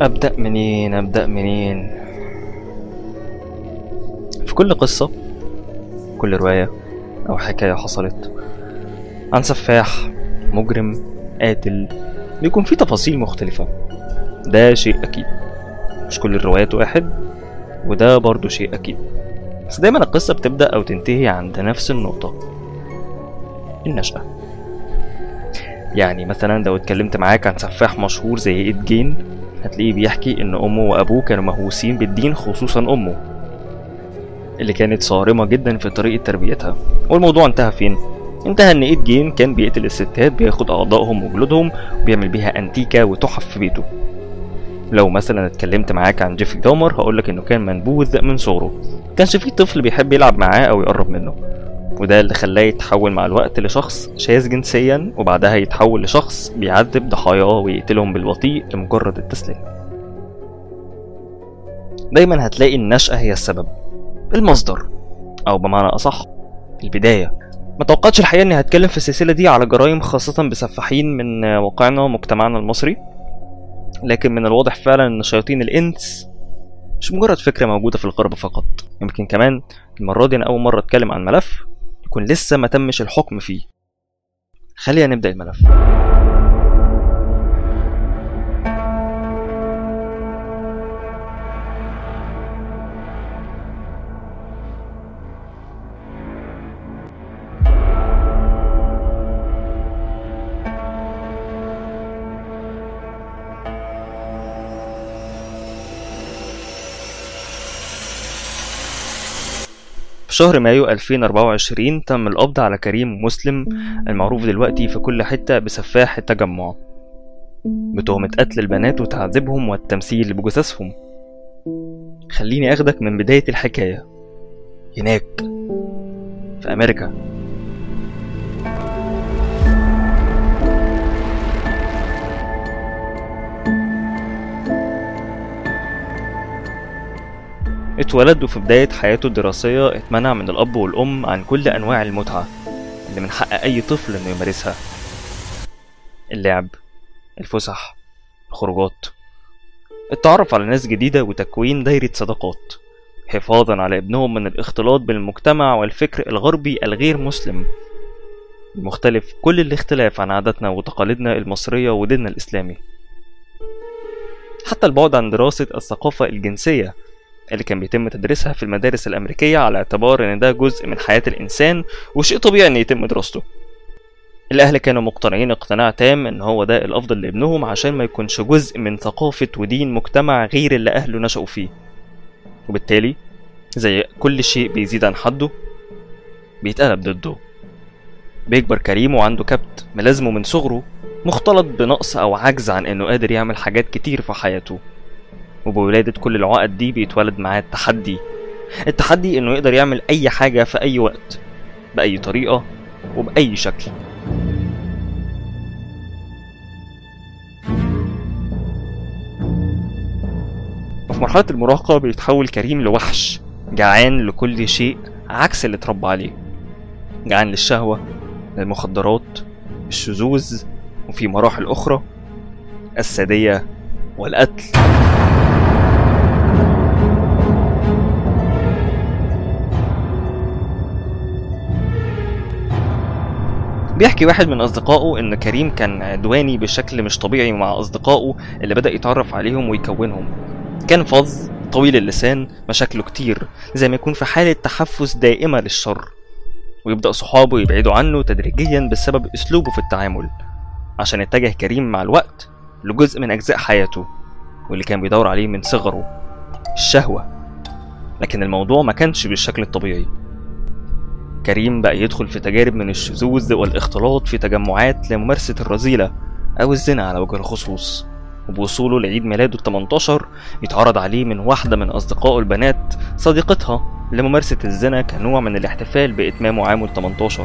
أبدأ منين أبدأ منين في كل قصة كل رواية أو حكاية حصلت عن سفاح مجرم قاتل بيكون في تفاصيل مختلفة ده شيء أكيد مش كل الروايات واحد وده برضو شيء أكيد بس دايما القصة بتبدأ أو تنتهي عند نفس النقطة النشأة يعني مثلا لو اتكلمت معاك عن سفاح مشهور زي إيد جين هتلاقيه بيحكي إن أمه وأبوه كانوا مهووسين بالدين خصوصا أمه اللي كانت صارمة جدا في طريقة تربيتها والموضوع انتهى فين؟ انتهى ان ايد جين كان بيقتل الستات بياخد اعضائهم وجلودهم وبيعمل بيها انتيكا وتحف في بيته لو مثلا اتكلمت معاك عن جيفري دامر هقولك انه كان منبوذ من صغره كانش فيه طفل بيحب يلعب معاه او يقرب منه وده اللي خلاه يتحول مع الوقت لشخص شاذ جنسيا وبعدها يتحول لشخص بيعذب ضحاياه ويقتلهم بالبطيء لمجرد التسليم دايما هتلاقي النشأة هي السبب المصدر او بمعنى اصح البداية ما توقعتش الحقيقة اني هتكلم في السلسلة دي على جرائم خاصة بسفاحين من واقعنا ومجتمعنا المصري لكن من الواضح فعلا ان شياطين الانس مش مجرد فكرة موجودة في الغرب فقط يمكن كمان المرة دي انا اول مرة اتكلم عن ملف يكون لسه ما تمش الحكم فيه خلينا نبدأ الملف في شهر مايو 2024 تم القبض على كريم مسلم المعروف دلوقتي في كل حتة بسفاح التجمع بتهمة قتل البنات وتعذيبهم والتمثيل بجثثهم خليني أخدك من بداية الحكاية هناك في أمريكا اتولد وفي بداية حياته الدراسية اتمنع من الأب والأم عن كل أنواع المتعة اللي من حق أي طفل إنه يمارسها اللعب الفسح الخروجات التعرف على ناس جديدة وتكوين دايرة صداقات حفاظا على ابنهم من الاختلاط بالمجتمع والفكر الغربي الغير مسلم المختلف كل الاختلاف عن عاداتنا وتقاليدنا المصرية وديننا الإسلامي حتى البعد عن دراسة الثقافة الجنسية اللي كان بيتم تدريسها في المدارس الأمريكية على اعتبار إن ده جزء من حياة الإنسان وشيء طبيعي إن يتم دراسته. الأهل كانوا مقتنعين اقتناع تام إن هو ده الأفضل لابنهم عشان ما يكونش جزء من ثقافة ودين مجتمع غير اللي أهله نشأوا فيه. وبالتالي زي كل شيء بيزيد عن حده بيتقلب ضده. بيكبر كريم وعنده كبت ملازمه من صغره مختلط بنقص أو عجز عن إنه قادر يعمل حاجات كتير في حياته. وبولادة كل العقد دي بيتولد معاه التحدي التحدي انه يقدر يعمل اي حاجة في اي وقت بأي طريقة وبأي شكل وفي مرحلة المراهقة بيتحول كريم لوحش جعان لكل شيء عكس اللي اتربى عليه جعان للشهوة للمخدرات الشذوذ وفي مراحل أخرى السادية والقتل بيحكي واحد من أصدقائه إن كريم كان عدواني بشكل مش طبيعي مع أصدقائه اللي بدأ يتعرف عليهم ويكونهم كان فظ طويل اللسان مشاكله كتير زي ما يكون في حالة تحفز دائمة للشر ويبدأ صحابه يبعدوا عنه تدريجيا بسبب أسلوبه في التعامل عشان اتجه كريم مع الوقت لجزء من أجزاء حياته واللي كان بيدور عليه من صغره الشهوة لكن الموضوع ما كانش بالشكل الطبيعي كريم بقى يدخل في تجارب من الشذوذ والاختلاط في تجمعات لممارسة الرذيلة أو الزنا على وجه الخصوص وبوصوله لعيد ميلاده ال 18 يتعرض عليه من واحدة من أصدقائه البنات صديقتها لممارسة الزنا كنوع من الاحتفال بإتمامه عامه ال 18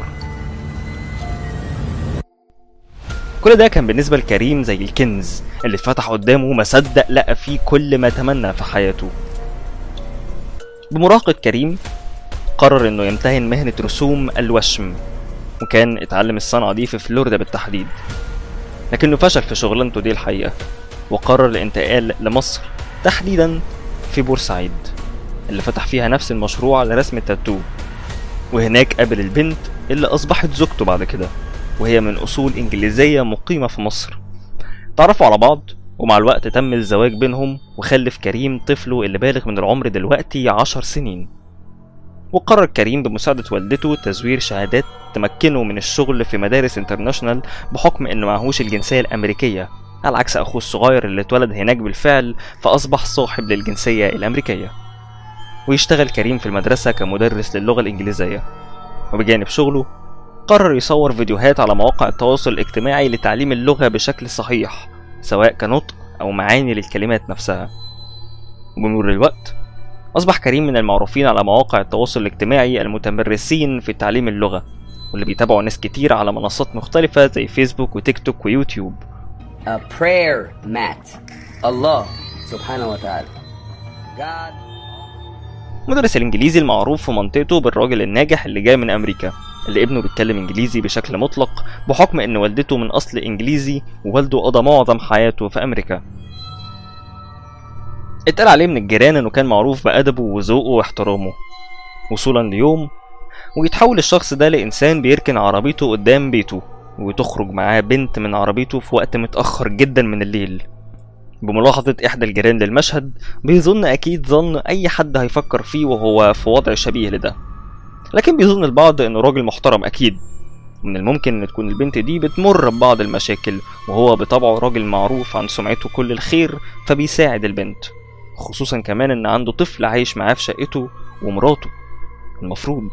كل ده كان بالنسبة لكريم زي الكنز اللي اتفتح قدامه ما صدق لقى فيه كل ما تمنى في حياته بمراهقة كريم قرر انه يمتهن مهنة رسوم الوشم وكان اتعلم الصنعة دي في فلوريدا بالتحديد لكنه فشل في شغلانته دي الحقيقة وقرر الانتقال لمصر تحديدا في بورسعيد اللي فتح فيها نفس المشروع لرسم التاتو وهناك قابل البنت اللي أصبحت زوجته بعد كده وهي من أصول إنجليزية مقيمة في مصر تعرفوا على بعض ومع الوقت تم الزواج بينهم وخلف كريم طفله اللي بالغ من العمر دلوقتي عشر سنين وقرر كريم بمساعدة والدته تزوير شهادات تمكنه من الشغل في مدارس انترناشونال بحكم انه معهوش الجنسية الأمريكية على عكس أخوه الصغير اللي اتولد هناك بالفعل فأصبح صاحب للجنسية الأمريكية ويشتغل كريم في المدرسة كمدرس للغة الإنجليزية وبجانب شغله قرر يصور فيديوهات على مواقع التواصل الاجتماعي لتعليم اللغة بشكل صحيح سواء كنطق أو معاني للكلمات نفسها وبمرور الوقت أصبح كريم من المعروفين على مواقع التواصل الاجتماعي المتمرسين في تعليم اللغة واللي بيتابعوا ناس كتير على منصات مختلفة زي فيسبوك وتيك توك ويوتيوب a prayer mat. Allah subhanahu wa ta'ala. God. مدرس الإنجليزي المعروف في منطقته بالراجل الناجح اللي جاي من أمريكا اللي ابنه بيتكلم إنجليزي بشكل مطلق بحكم إن والدته من أصل إنجليزي ووالده قضى معظم حياته في أمريكا اتقال عليه من الجيران إنه كان معروف بأدبه وذوقه واحترامه وصولا ليوم ويتحول الشخص ده لإنسان بيركن عربيته قدام بيته وتخرج معاه بنت من عربيته في وقت متأخر جدا من الليل بملاحظة إحدى الجيران للمشهد بيظن أكيد ظن أي حد هيفكر فيه وهو في وضع شبيه لده لكن بيظن البعض إنه راجل محترم أكيد من الممكن إن تكون البنت دي بتمر ببعض المشاكل وهو بطبعه راجل معروف عن سمعته كل الخير فبيساعد البنت خصوصا كمان إن عنده طفل عايش معاه في شقته ومراته المفروض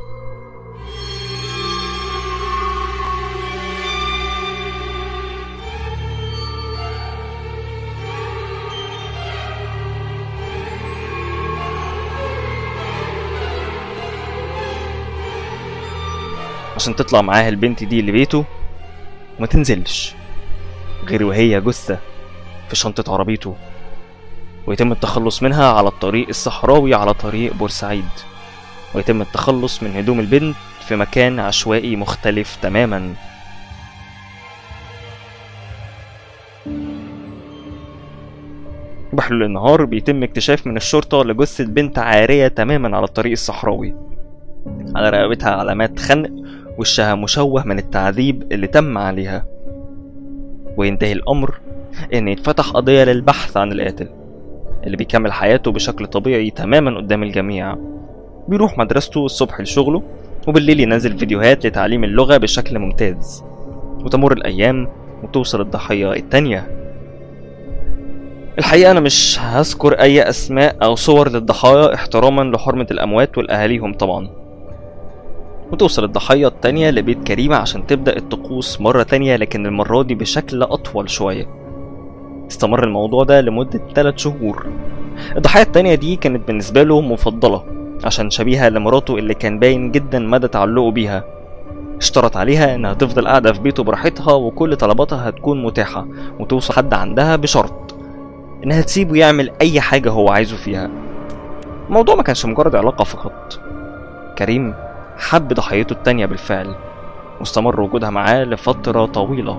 عشان تطلع معاها البنت دي لبيته وما تنزلش غير وهي جثة في شنطة عربيته ويتم التخلص منها على الطريق الصحراوي على طريق بورسعيد ويتم التخلص من هدوم البنت في مكان عشوائي مختلف تماما بحلول النهار بيتم اكتشاف من الشرطة لجثة بنت عارية تماما على الطريق الصحراوي على رقبتها علامات خنق وشها مشوه من التعذيب اللي تم عليها وينتهي الأمر إن يتفتح قضية للبحث عن القاتل اللي بيكمل حياته بشكل طبيعي تماما قدام الجميع بيروح مدرسته الصبح لشغله وبالليل ينزل فيديوهات لتعليم اللغة بشكل ممتاز وتمر الأيام وتوصل الضحية التانية الحقيقة أنا مش هذكر أي أسماء أو صور للضحايا احتراما لحرمة الأموات والأهاليهم طبعا وتوصل الضحية التانية لبيت كريمة عشان تبدأ الطقوس مرة تانية لكن المرة دي بشكل أطول شوية استمر الموضوع ده لمدة 3 شهور الضحية التانية دي كانت بالنسبة له مفضلة عشان شبيهة لمراته اللي كان باين جدا مدى تعلقه بيها اشترط عليها انها تفضل قاعدة في بيته براحتها وكل طلباتها هتكون متاحة وتوصل حد عندها بشرط انها تسيبه يعمل اي حاجة هو عايزه فيها الموضوع ما كانش مجرد علاقة فقط كريم حب ضحيته التانية بالفعل واستمر وجودها معاه لفترة طويلة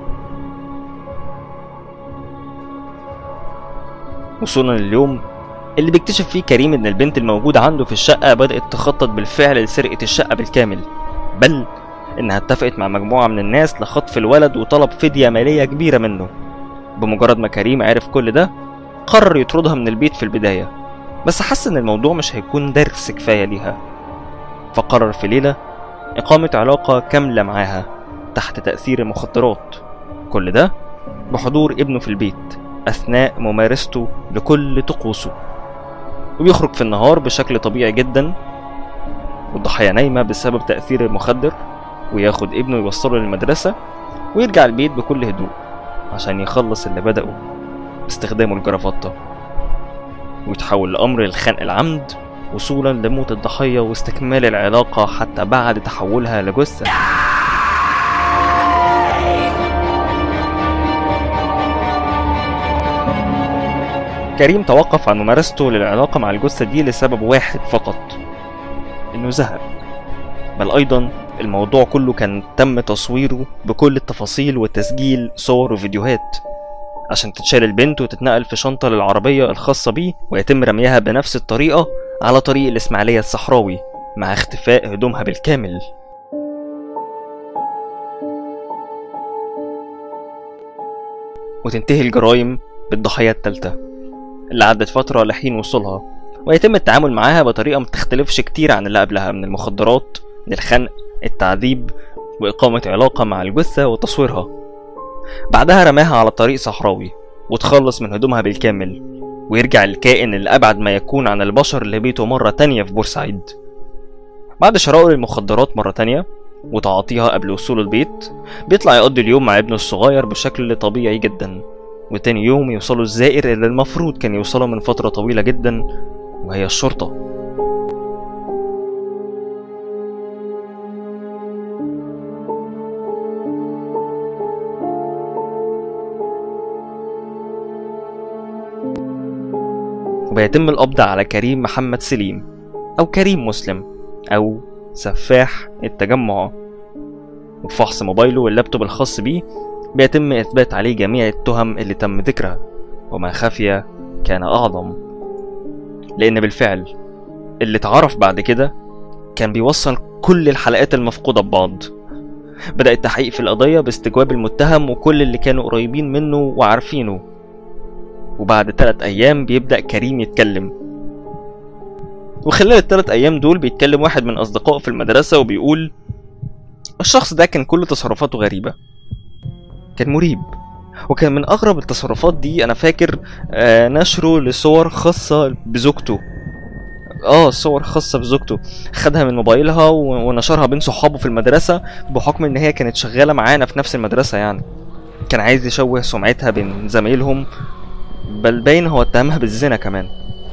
وصولا لليوم اللي بيكتشف فيه كريم ان البنت الموجودة عنده في الشقة بدأت تخطط بالفعل لسرقة الشقة بالكامل بل انها اتفقت مع مجموعة من الناس لخطف الولد وطلب فدية مالية كبيرة منه بمجرد ما كريم عرف كل ده قرر يطردها من البيت في البداية بس حس ان الموضوع مش هيكون درس كفاية ليها فقرر في ليلة إقامة علاقة كاملة معاها تحت تأثير المخدرات كل ده بحضور ابنه في البيت أثناء ممارسته لكل طقوسه وبيخرج في النهار بشكل طبيعي جدا والضحية نايمة بسبب تأثير المخدر وياخد ابنه يوصله للمدرسة ويرجع البيت بكل هدوء عشان يخلص اللي بدأه باستخدامه الجرافطة ويتحول لأمر الخنق العمد وصولا لموت الضحية واستكمال العلاقة حتى بعد تحولها لجثة كريم توقف عن ممارسته للعلاقة مع الجثة دي لسبب واحد فقط إنه زهق بل أيضا الموضوع كله كان تم تصويره بكل التفاصيل وتسجيل صور وفيديوهات عشان تتشال البنت وتتنقل في شنطة للعربية الخاصة بيه ويتم رميها بنفس الطريقة على طريق الإسماعيلية الصحراوي مع اختفاء هدومها بالكامل وتنتهي الجرائم بالضحية التالتة اللي عدت فترة لحين وصولها ويتم التعامل معاها بطريقة متختلفش كتير عن اللي قبلها من المخدرات للخنق التعذيب وإقامة علاقة مع الجثة وتصويرها بعدها رماها على طريق صحراوي وتخلص من هدومها بالكامل ويرجع الكائن اللي أبعد ما يكون عن البشر لبيته مرة تانية في بورسعيد بعد شرائه للمخدرات مرة تانية وتعاطيها قبل وصوله البيت بيطلع يقضي اليوم مع ابنه الصغير بشكل طبيعي جدا وتاني يوم يوصلوا الزائر اللي المفروض كان يوصله من فترة طويلة جدا وهي الشرطة وبيتم القبض على كريم محمد سليم أو كريم مسلم أو سفاح التجمع وفحص موبايله واللابتوب الخاص بيه بيتم إثبات عليه جميع التهم اللي تم ذكرها وما خفي كان أعظم لأن بالفعل اللي اتعرف بعد كده كان بيوصل كل الحلقات المفقودة ببعض بدأ التحقيق في القضية باستجواب المتهم وكل اللي كانوا قريبين منه وعارفينه وبعد تلات أيام بيبدأ كريم يتكلم وخلال التلات أيام دول بيتكلم واحد من أصدقائه في المدرسة وبيقول الشخص ده كان كل تصرفاته غريبة كان مريب وكان من أغرب التصرفات دي أنا فاكر آه نشره لصور خاصة بزوجته اه صور خاصة بزوجته خدها من موبايلها و- ونشرها بين صحابه في المدرسة بحكم ان هي كانت شغالة معانا في نفس المدرسة يعني كان عايز يشوه سمعتها بين زمايلهم بل باين هو اتهمها بالزنا كمان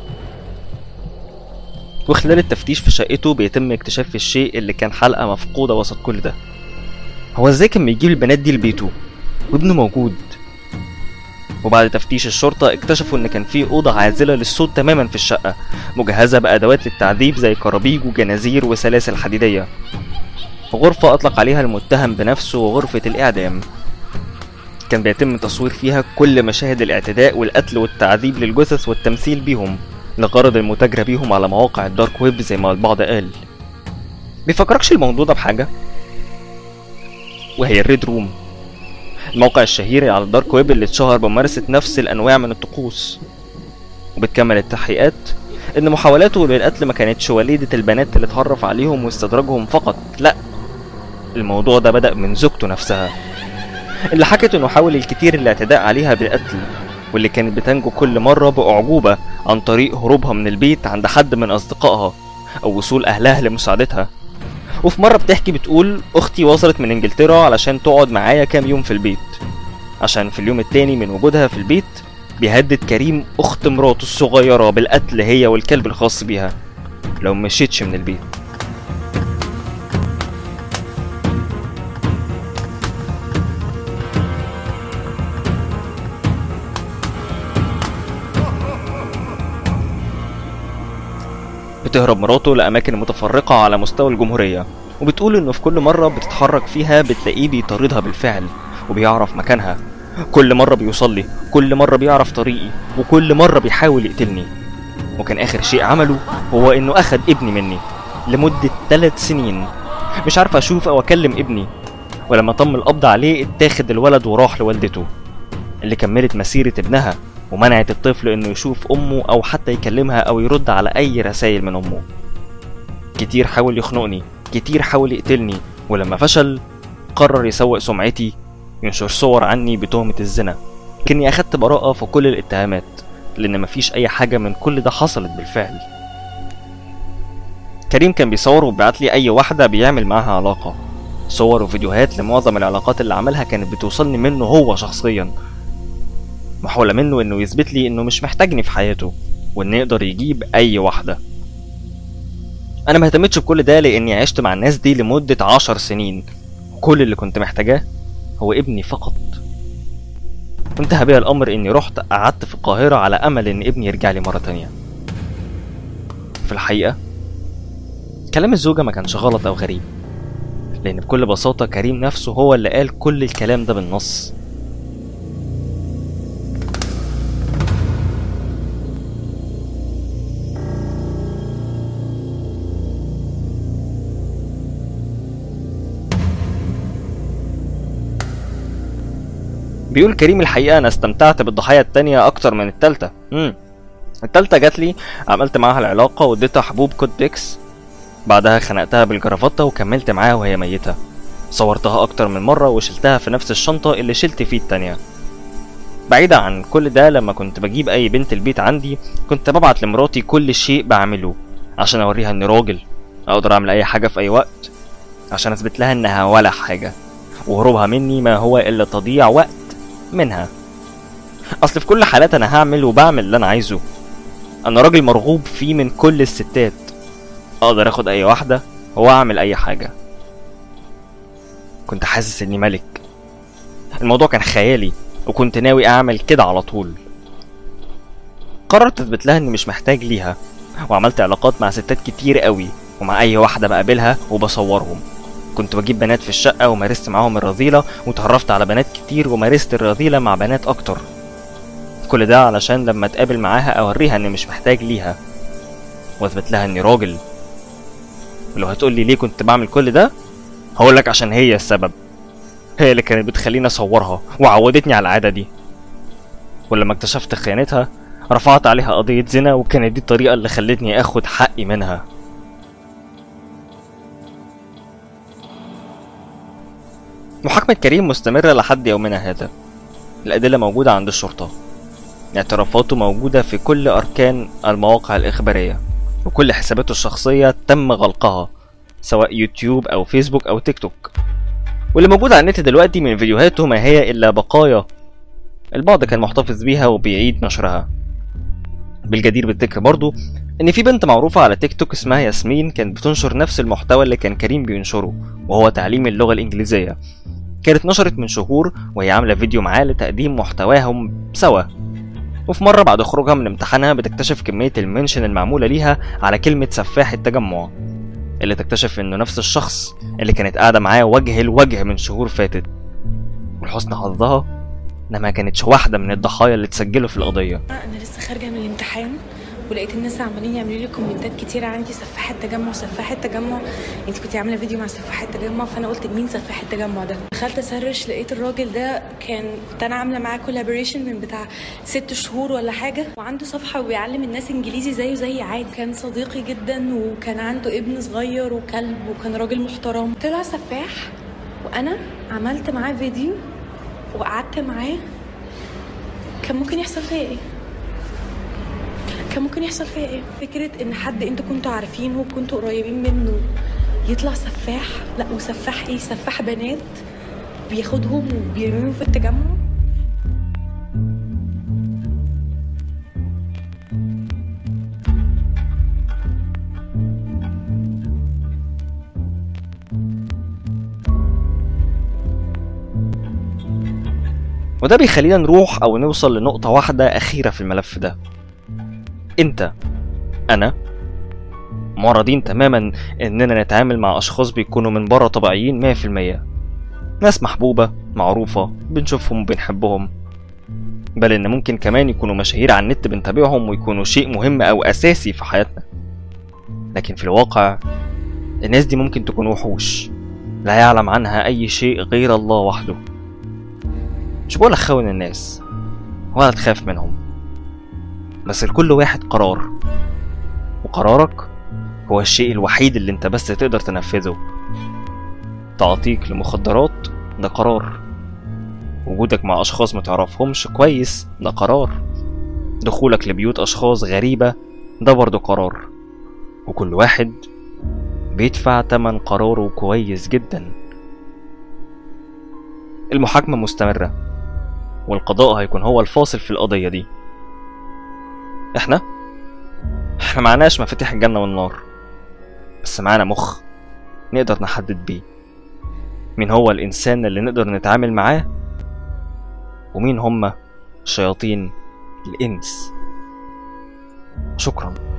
وخلال التفتيش في شقته بيتم اكتشاف الشيء اللي كان حلقة مفقودة وسط كل ده هو ازاي كان بيجيب البنات دي لبيته وابنه موجود وبعد تفتيش الشرطة اكتشفوا ان كان في أوضة عازلة للصوت تماما في الشقة مجهزة بأدوات للتعذيب زي كرابيج وجنازير وسلاسل حديدية غرفة أطلق عليها المتهم بنفسه وغرفة الإعدام كان بيتم تصوير فيها كل مشاهد الاعتداء والقتل والتعذيب للجثث والتمثيل بيهم لغرض المتاجرة بيهم على مواقع الدارك ويب زي ما البعض قال بيفكركش الموضوع ده بحاجة وهي الريد روم الموقع الشهير على الدارك ويب اللي اتشهر بممارسة نفس الأنواع من الطقوس وبتكمل التحقيقات إن محاولاته للقتل ما كانتش وليدة البنات اللي اتعرف عليهم واستدرجهم فقط لأ الموضوع ده بدأ من زوجته نفسها اللي حكت إنه حاول الكتير الاعتداء عليها بالقتل واللي كانت بتنجو كل مرة بأعجوبة عن طريق هروبها من البيت عند حد من أصدقائها أو وصول أهلها لمساعدتها وفي مرة بتحكي بتقول أختي وصلت من إنجلترا علشان تقعد معايا كام يوم في البيت عشان في اليوم التاني من وجودها في البيت بيهدد كريم أخت مراته الصغيرة بالقتل هي والكلب الخاص بيها لو مشيتش من البيت بتهرب مراته لأماكن متفرقة على مستوى الجمهورية وبتقول إنه في كل مرة بتتحرك فيها بتلاقيه بيطاردها بالفعل وبيعرف مكانها كل مرة بيوصل لي كل مرة بيعرف طريقي وكل مرة بيحاول يقتلني وكان آخر شيء عمله هو إنه أخد ابني مني لمدة ثلاث سنين مش عارف أشوف أو أكلم ابني ولما تم القبض عليه اتاخد الولد وراح لوالدته اللي كملت مسيرة ابنها ومنعت الطفل انه يشوف امه او حتى يكلمها او يرد على اي رسائل من امه كتير حاول يخنقني كتير حاول يقتلني ولما فشل قرر يسوق سمعتي ينشر صور عني بتهمة الزنا لكني أخدت براءة في كل الاتهامات لأن مفيش أي حاجة من كل ده حصلت بالفعل كريم كان بيصور وبيبعت لي أي واحدة بيعمل معاها علاقة صور وفيديوهات لمعظم العلاقات اللي عملها كانت بتوصلني منه هو شخصيا محاولة منه انه يثبت لي انه مش محتاجني في حياته وانه يقدر يجيب اي واحدة انا ما اهتمتش بكل ده لاني عشت مع الناس دي لمدة عشر سنين كل اللي كنت محتاجاه هو ابني فقط انتهى بيا الامر اني رحت قعدت في القاهرة على امل ان ابني يرجع لي مرة تانية في الحقيقة كلام الزوجة ما كانش غلط او غريب لان بكل بساطة كريم نفسه هو اللي قال كل الكلام ده بالنص بيقول كريم الحقيقة أنا استمتعت بالضحية التانية أكتر من التالتة مم. التالتة جات لي عملت معاها العلاقة واديتها حبوب كود بيكس بعدها خنقتها بالجرافطة وكملت معاها وهي ميتة صورتها أكتر من مرة وشلتها في نفس الشنطة اللي شلت فيه التانية بعيدا عن كل ده لما كنت بجيب أي بنت البيت عندي كنت ببعت لمراتي كل شيء بعمله عشان أوريها إني راجل أقدر أعمل أي حاجة في أي وقت عشان أثبت لها إنها ولا حاجة وهروبها مني ما هو إلا تضييع وقت منها أصل في كل حالات أنا هعمل وبعمل اللي أنا عايزه أنا راجل مرغوب فيه من كل الستات أقدر أخد أي واحدة وأعمل أي حاجة كنت حاسس إني ملك الموضوع كان خيالي وكنت ناوي أعمل كده على طول قررت أثبت لها إني مش محتاج ليها وعملت علاقات مع ستات كتير قوي ومع أي واحدة بقابلها وبصورهم كنت بجيب بنات في الشقة ومارست معاهم الرذيلة وتعرفت على بنات كتير ومارست الرذيلة مع بنات أكتر كل ده علشان لما اتقابل معاها أوريها إني مش محتاج ليها وأثبت لها إني راجل ولو هتقولي ليه كنت بعمل كل ده هقولك عشان هي السبب هي اللي كانت بتخليني أصورها وعودتني على العادة دي ولما اكتشفت خيانتها رفعت عليها قضية زنا وكانت دي الطريقة اللي خلتني اخد حقي منها محاكمة كريم مستمرة لحد يومنا هذا الأدلة موجودة عند الشرطة اعترافاته موجودة في كل أركان المواقع الإخبارية وكل حساباته الشخصية تم غلقها سواء يوتيوب أو فيسبوك أو تيك توك واللي موجود على النت دلوقتي من فيديوهاته ما هي إلا بقايا البعض كان محتفظ بيها وبيعيد نشرها بالجدير بالذكر برضو ان في بنت معروفة على تيك توك اسمها ياسمين كانت بتنشر نفس المحتوى اللي كان كريم بينشره وهو تعليم اللغة الانجليزية كانت نشرت من شهور وهي عاملة فيديو معاه لتقديم محتواهم سوا وفي مرة بعد خروجها من امتحانها بتكتشف كمية المنشن المعمولة ليها على كلمة سفاح التجمع اللي تكتشف انه نفس الشخص اللي كانت قاعدة معاه وجه لوجه من شهور فاتت ولحسن حظها انها ما كانتش واحدة من الضحايا اللي اتسجلوا في القضية انا لسه خارجه من الامتحان ولقيت الناس عمالين يعملوا لي كومنتات كتير عندي سفاح التجمع سفاح التجمع انت كنت عامله فيديو مع سفاح التجمع فانا قلت مين سفاح التجمع ده دخلت اسرش لقيت الراجل ده كان كنت انا عامله معاه كولابوريشن من بتاع ست شهور ولا حاجه وعنده صفحه وبيعلم الناس انجليزي زيه زي عادي كان صديقي جدا وكان عنده ابن صغير وكلب وكان راجل محترم طلع سفاح وانا عملت معاه فيديو وقعدت معاه كان ممكن يحصل فيا ايه كان ممكن يحصل فيا ايه فكره ان حد انتوا كنتوا عارفينه وكنتوا قريبين منه يطلع سفاح لا وسفاح ايه سفاح بنات بياخدهم وبيرميهم في التجمع وده بيخلينا نروح او نوصل لنقطة واحدة اخيرة في الملف ده انت انا معرضين تماما اننا نتعامل مع اشخاص بيكونوا من بره طبيعيين مية في المية ناس محبوبة معروفة بنشوفهم وبنحبهم بل ان ممكن كمان يكونوا مشاهير على النت بنتابعهم ويكونوا شيء مهم او اساسي في حياتنا لكن في الواقع الناس دي ممكن تكون وحوش لا يعلم عنها اي شيء غير الله وحده مش بقول خون الناس ولا تخاف منهم بس لكل واحد قرار وقرارك هو الشيء الوحيد اللي انت بس تقدر تنفذه تعاطيك لمخدرات ده قرار وجودك مع اشخاص متعرفهمش كويس ده قرار دخولك لبيوت اشخاص غريبة ده برضه قرار وكل واحد بيدفع تمن قراره كويس جدا المحاكمة مستمرة والقضاء هيكون هو الفاصل في القضية دي احنا احنا معناش مفاتيح الجنة والنار بس معانا مخ نقدر نحدد بيه مين هو الإنسان اللي نقدر نتعامل معاه ومين هما شياطين الإنس شكرا